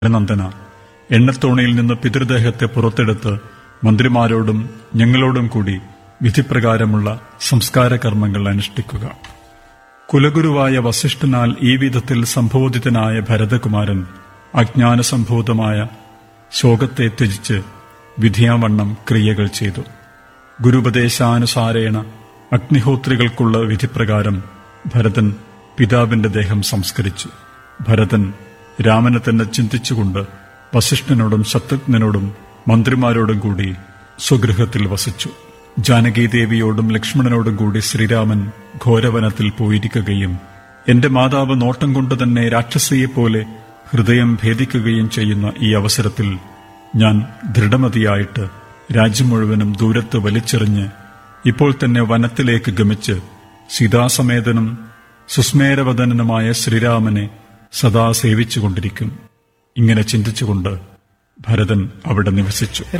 നന്ദന എണ്ണത്തോണിയിൽ നിന്ന് പിതൃദേഹത്തെ പുറത്തെടുത്ത് മന്ത്രിമാരോടും ഞങ്ങളോടും കൂടി വിധിപ്രകാരമുള്ള സംസ്കാര കർമ്മങ്ങൾ അനുഷ്ഠിക്കുക കുലഗുരുവായ വസിഷ്ഠനാൽ ഈ വിധത്തിൽ സംബോധിതനായ ഭരതകുമാരൻ അജ്ഞാനസംഭൂതമായ ശോകത്തെ ത്യജിച്ച് വിധിയാവണ്ണം ക്രിയകൾ ചെയ്തു ഗുരുപദേശാനുസാരേണ അഗ്നിഹോത്രികൾക്കുള്ള വിധിപ്രകാരം ഭരതൻ പിതാവിന്റെ ദേഹം സംസ്കരിച്ചു ഭരതൻ രാമനെ തന്നെ ചിന്തിച്ചുകൊണ്ട് വസിഷ്ഠനോടും ശത്രുഘ്നനോടും മന്ത്രിമാരോടും കൂടി സ്വഗൃഹത്തിൽ വസിച്ചു ജാനകീദേവിയോടും ലക്ഷ്മണനോടും കൂടി ശ്രീരാമൻ ഘോരവനത്തിൽ പോയിരിക്കുകയും എന്റെ മാതാവ് നോട്ടം കൊണ്ട് തന്നെ രാക്ഷസിയെപ്പോലെ ഹൃദയം ഭേദിക്കുകയും ചെയ്യുന്ന ഈ അവസരത്തിൽ ഞാൻ ദൃഢമതിയായിട്ട് രാജ്യം മുഴുവനും ദൂരത്ത് വലിച്ചെറിഞ്ഞ് ഇപ്പോൾ തന്നെ വനത്തിലേക്ക് ഗമിച്ച് സീതാസമേതനും സുസ്മേരവദനനുമായ ശ്രീരാമനെ സദാ സേവിച്ചുകൊണ്ടിരിക്കും ഇങ്ങനെ ചിന്തിച്ചുകൊണ്ട് ഭരതൻ അവിടെ നിവസിച്ചു